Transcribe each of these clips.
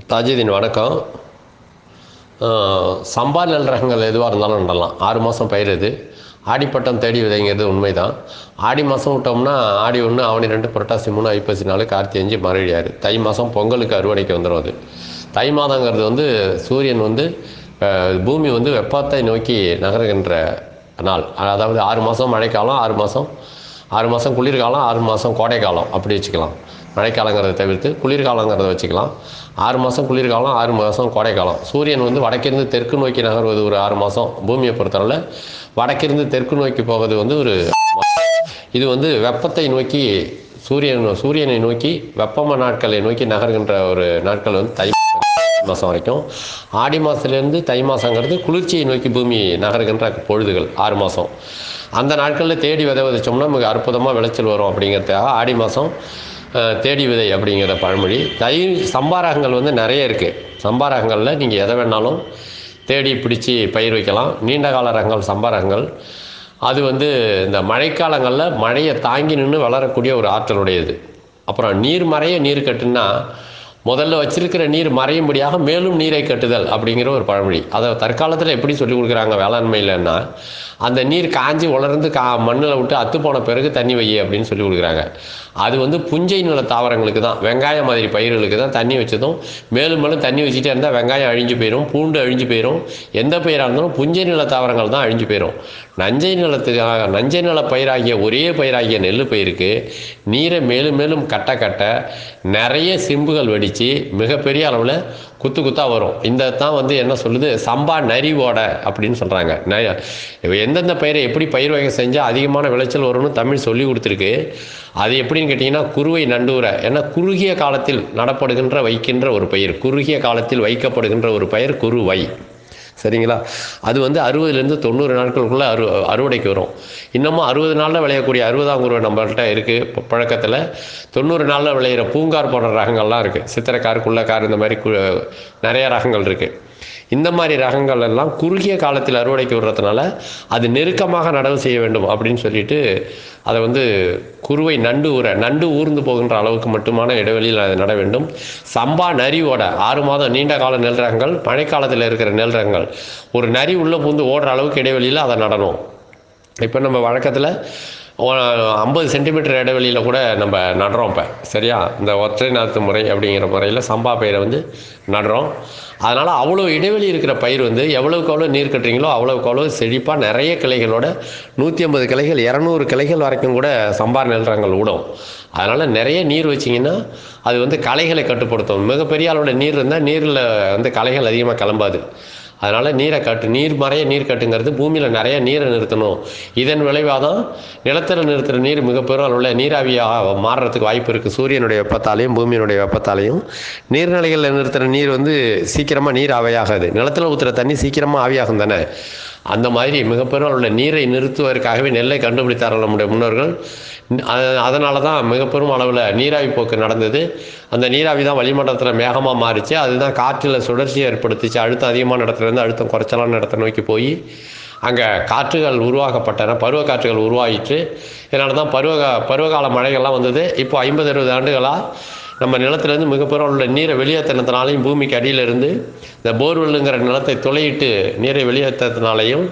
தாஜுதீன் வணக்கம் சம்பா நெல் ரகங்கள் எதுவாக இருந்தாலும் நடலாம் ஆறு மாதம் பயிர் இது ஆடிப்பட்டம் தேடி விதைங்கிறது உண்மைதான் ஆடி மாதம் விட்டோம்னா ஆடி ஒன்று ஆவணி ரெண்டு புரட்டாசி மூணு ஐப்பசி நாலு கார்த்தி அஞ்சு மறுபடி ஆறு தை மாதம் பொங்கலுக்கு அறுவடைக்கு வந்துடும் அது தை மாதங்கிறது வந்து சூரியன் வந்து அஹ், பூமி வந்து வெப்பத்தை நோக்கி நகருகின்ற நாள் அதாவது ஆறு மாதம் மழைக்காலம் ஆறு மாதம் ஆறு மாதம் குளிர்காலம் ஆறு மாதம் கோடைக்காலம் அப்படி வச்சுக்கலாம் மழைக்காலங்கிறத தவிர்த்து குளிர்காலங்கிறத வச்சுக்கலாம் ஆறு மாதம் குளிர்காலம் ஆறு மாதம் கோடைக்காலம் சூரியன் வந்து வடக்கிருந்து தெற்கு நோக்கி நகர்வது ஒரு ஆறு மாதம் பூமியை பொறுத்தளவில் வடக்கிருந்து தெற்கு நோக்கி போவது வந்து ஒரு இது வந்து வெப்பத்தை நோக்கி சூரியன் சூரியனை நோக்கி வெப்பம நாட்களை நோக்கி நகர்கின்ற ஒரு நாட்கள் வந்து தை மாதம் வரைக்கும் ஆடி மாதத்துலேருந்து தை மாதங்கிறது குளிர்ச்சியை நோக்கி பூமி நகர்கின்ற பொழுதுகள் ஆறு மாதம் அந்த நாட்களில் தேடி விதை விதைச்சோம்னா மிக அற்புதமாக விளைச்சல் வரும் அப்படிங்கிறதுக்காக ஆடி மாதம் அஹ், தேடி விதை அப்படிங்கிற பழமொழி தை சம்பாரகங்கள் வந்து நிறைய இருக்குது சம்பாரகங்களில் நீங்கள் எதை வேணாலும் தேடி பிடிச்சி பயிர் வைக்கலாம் நீண்ட கால ரகங்கள் சம்பாரகங்கள் அது வந்து இந்த மழைக்காலங்களில் மழையை தாங்கி நின்று வளரக்கூடிய ஒரு ஆற்றலுடையது அப்புறம் நீர் மறைய நீர் கட்டுன்னா முதல்ல வச்சிருக்கிற நீர் மறையும்படியாக மேலும் நீரை கட்டுதல் அப்படிங்கிற ஒரு பழமொழி அதை தற்காலத்தில் எப்படி சொல்லி கொடுக்குறாங்க வேளாண்மையிலன்னா அந்த நீர் காஞ்சி உலர்ந்து கா மண்ணில் விட்டு அத்து போன பிறகு தண்ணி வை அப்படின்னு சொல்லி கொடுக்குறாங்க அது வந்து புஞ்சை நில தாவரங்களுக்கு தான் வெங்காயம் மாதிரி பயிர்களுக்கு தான் தண்ணி வச்சதும் மேலும் மேலும் தண்ணி வச்சுட்டே இருந்தால் வெங்காயம் அழிஞ்சு போயிடும் பூண்டு அழிஞ்சு போயிடும் எந்த பயிராக இருந்தாலும் புஞ்சை நில தாவரங்கள் தான் அழிஞ்சு போயிடும் நஞ்சை நிலத்துக்காக நஞ்சை நில பயிராகிய ஒரே பயிராகிய நெல் பயிருக்கு நீரை மேலும் மேலும் கட்ட கட்ட நிறைய சிம்புகள் வெடித்து மிகப்பெரிய அளவில் குத்து குத்தாக வரும் இந்த தான் வந்து என்ன சொல்லுது சம்பா நரிவோட அப்படின்னு சொல்கிறாங்க ந எந்தெந்த பயிரை எப்படி பயிர் வகை செஞ்சால் அதிகமான விளைச்சல் வரும்னு தமிழ் சொல்லி கொடுத்துருக்கு அது எப்படின்னு கேட்டிங்கன்னா குருவை நண்டூர ஏன்னா குறுகிய காலத்தில் நடப்படுகின்ற வைக்கின்ற ஒரு பயிர் குறுகிய காலத்தில் வைக்கப்படுகின்ற ஒரு பயிர் குருவை சரிங்களா அது வந்து அறுபதுலேருந்து தொண்ணூறு நாட்களுக்குள்ளே அறு அறுவடைக்கு வரும் இன்னமும் அறுபது நாளில் விளையக்கூடிய அறுபதாம் குருவை நம்மள்கிட்ட இருக்குது பழக்கத்தில் தொண்ணூறு நாளில் விளையிற பூங்கார் போன்ற ரகங்கள்லாம் இருக்குது சித்திரக்கார் குள்ளக்கார் இந்த மாதிரி கு நிறைய ரகங்கள் இருக்குது இந்த மாதிரி ரகங்கள் எல்லாம் குறுகிய காலத்தில் அறுவடைக்கு விடுறதுனால அது நெருக்கமாக நடவு செய்ய வேண்டும் அப்படின்னு சொல்லிட்டு அதை வந்து குருவை நண்டு ஊற நண்டு ஊர்ந்து போகின்ற அளவுக்கு மட்டுமான இடைவெளியில் அதை நட வேண்டும் சம்பா நரியோட ஆறு மாதம் நீண்ட கால நெல் ரகங்கள் மழைக்காலத்தில் இருக்கிற நெல் ரகங்கள் ஒரு நரி உள்ளே பூந்து ஓடுற அளவுக்கு இடைவெளியில் அதை நடணும் இப்போ நம்ம வழக்கத்தில் ஐம்பது சென்டிமீட்டர் இடைவெளியில் கூட நம்ம நடுறோம் இப்போ சரியா இந்த ஒற்றை நாற்று முறை அப்படிங்கிற முறையில் சம்பா பயிரை வந்து நடுறோம் அதனால் அவ்வளோ இடைவெளி இருக்கிற பயிர் வந்து எவ்வளவுக்கு எவ்வளோ நீர் கட்டுறீங்களோ அவ்வளவுக்கு அவ்வளோ செழிப்பாக நிறைய கிளைகளோட நூற்றி ஐம்பது கிளைகள் இரநூறு கிளைகள் வரைக்கும் கூட சம்பார் நெல்றங்கள் விடும் அதனால் நிறைய நீர் வச்சிங்கன்னா அது வந்து களைகளை கட்டுப்படுத்தும் மிகப்பெரிய அளவோட நீர் இருந்தால் நீரில் வந்து களைகள் அதிகமாக கிளம்பாது அதனால் நீரை கட்டு நீர் மறைய நீர் கட்டுங்கிறது பூமியில் நிறைய நீரை நிறுத்தணும் இதன் விளைவாக தான் நிலத்தில் நிறுத்துகிற நீர் மிகப்பெரும் அளவில் நீராவியாக மாறுறதுக்கு வாய்ப்பு இருக்குது சூரியனுடைய வெப்பத்தாலையும் பூமியினுடைய வெப்பத்தாலையும் நீர்நிலைகளில் நிறுத்துகிற நீர் வந்து சீக்கிரமாக நீர் ஆவியாகாது நிலத்தில் ஊற்றுற தண்ணி சீக்கிரமாக ஆவியாகும் தானே அந்த மாதிரி மிகப்பெரும் அளவில் நீரை நிறுத்துவதற்காகவே நெல்லை கண்டுபிடித்தார்கள் நம்முடைய முன்னோர்கள் அதனால தான் மிகப்பெரும் அளவில் நீராவி போக்கு நடந்தது அந்த நீராவி தான் வளிமண்டலத்தில் மேகமாக மாறிச்சு அதுதான் காற்றில் சுழற்சியை ஏற்படுத்திச்சு அழுத்தம் அதிகமான இடத்துல இருந்து அழுத்தம் குறைச்சலான இடத்தை நோக்கி போய் அங்கே காற்றுகள் உருவாக்கப்பட்டன பருவ காற்றுகள் உருவாகிட்டு இதனால தான் பருவ பருவகால மழைகள்லாம் வந்தது இப்போ ஐம்பது அறுபது ஆண்டுகளாக நம்ம நிலத்திலேருந்து மிகப்பெரும் உள்ள நீரை வெளியேற்றினதுனாலையும் பூமிக்கு அடியில இருந்து இந்த போர்வெல்லுங்கிற நிலத்தை துளையிட்டு நீரை வெளியேற்றதுனாலையும்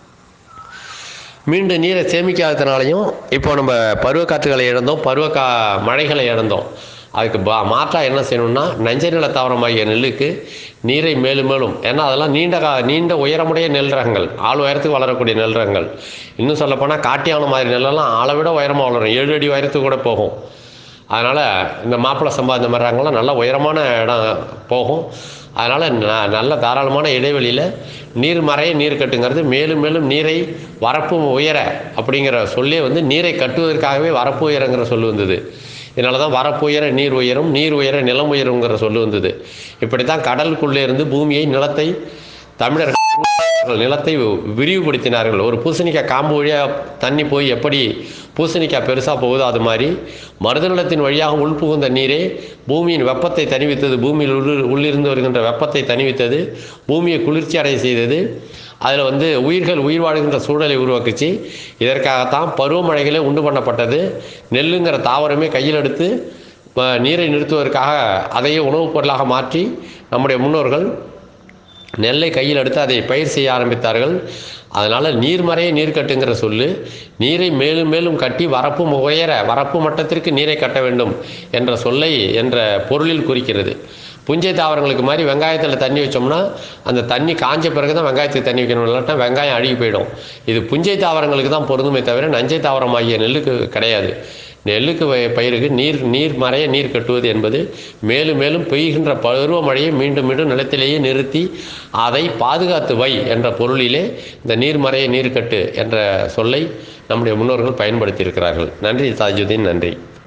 மீண்டும் நீரை சேமிக்காததுனாலையும் இப்போ நம்ம பருவக்காற்றுகளை இழந்தோம் பருவ கா மழைகளை இழந்தோம் அதுக்கு பா மாற்றா என்ன செய்யணும்னா நஞ்சை நில தாவரமாகிய நெல்லுக்கு நீரை மேலும் மேலும் ஏன்னா அதெல்லாம் நீண்ட கா நீண்ட உயரமுடைய நெல் ரகங்கள் ஆள் உயரத்துக்கு வளரக்கூடிய நெல் ரகங்கள் இன்னும் சொல்லப்போனால் காட்டியான மாதிரி நெல்லெல்லாம் ஆளை விட உயரமாக வளரும் ஏழு அடி உயரத்துக்கு கூட போகும் அதனால் இந்த மாப்பிள்ளை சம்பா இந்த மாதிரி ரகங்கள்லாம் நல்ல உயரமான இடம் போகும் அதனால் ந நல்ல தாராளமான இடைவெளியில் நீர் மறைய நீர் கட்டுங்கிறது மேலும் மேலும் நீரை வரப்பு உயர அப்படிங்கிற சொல்லே வந்து நீரை கட்டுவதற்காகவே வரப்பு உயரங்கிற சொல் வந்தது இதனால தான் வரப்பு உயர நீர் உயரும் நீர் உயர நிலம் உயருங்கிற சொல் வந்தது இப்படி தான் கடலுக்குள்ளே இருந்து பூமியை நிலத்தை தமிழர்கள் நிலத்தை விரிவுபடுத்தினார்கள் ஒரு பூசணிக்காய் காம்பு வழியாக தண்ணி போய் எப்படி பூசணிக்காய் பெருசாக போகுதோ அது மாதிரி மருத நிலத்தின் வழியாக உள்புகுந்த நீரே பூமியின் வெப்பத்தை தணிவித்தது பூமியில் உள்ள உள்ளிருந்து வருகின்ற வெப்பத்தை தணிவித்தது பூமியை குளிர்ச்சி அடைய செய்தது அதில் வந்து உயிர்கள் உயிர் வாழ்கின்ற சூழலை உருவாக்குச்சு இதற்காகத்தான் பருவமழைகளே உண்டு பண்ணப்பட்டது நெல்லுங்கிற தாவரமே கையில் எடுத்து அஹ், நீரை நிறுத்துவதற்காக அதையே உணவுப் பொருளாக மாற்றி நம்முடைய முன்னோர்கள் நெல்லை கையில் எடுத்து அதை பயிர் செய்ய ஆரம்பித்தார்கள் அதனால் நீர்மறைய நீர் கட்டுங்கிற சொல்லு நீரை மேலும் மேலும் கட்டி வரப்பு உயர வரப்பு மட்டத்திற்கு நீரை கட்ட வேண்டும் என்ற சொல்லை என்ற பொருளில் குறிக்கிறது புஞ்சை தாவரங்களுக்கு மாதிரி வெங்காயத்தில் தண்ணி வச்சோம்னா அந்த தண்ணி காஞ்ச பிறகு தான் வெங்காயத்துக்கு தண்ணி வைக்கணும் இல்லாட்டா வெங்காயம் அழுகி போயிடும் இது புஞ்சை தாவரங்களுக்கு தான் பொருந்துமே தவிர நஞ்சை தாவரம் ஆகிய நெல்லுக்கு கிடையாது நெல்லுக்கு வய- பயிருக்கு நீர் நீர் மறைய நீர் கட்டுவது என்பது மேலும் மேலும் பெய்கின்ற பருவமழையை மீண்டும் மீண்டும் நிலத்திலேயே நிறுத்தி அதை பாதுகாத்து வை என்ற பொருளிலே இந்த நீர்மறைய நீர் கட்டு என்ற சொல்லை நம்முடைய முன்னோர்கள் பயன்படுத்தியிருக்கிறார்கள் நன்றி தாஜுதீன் நன்றி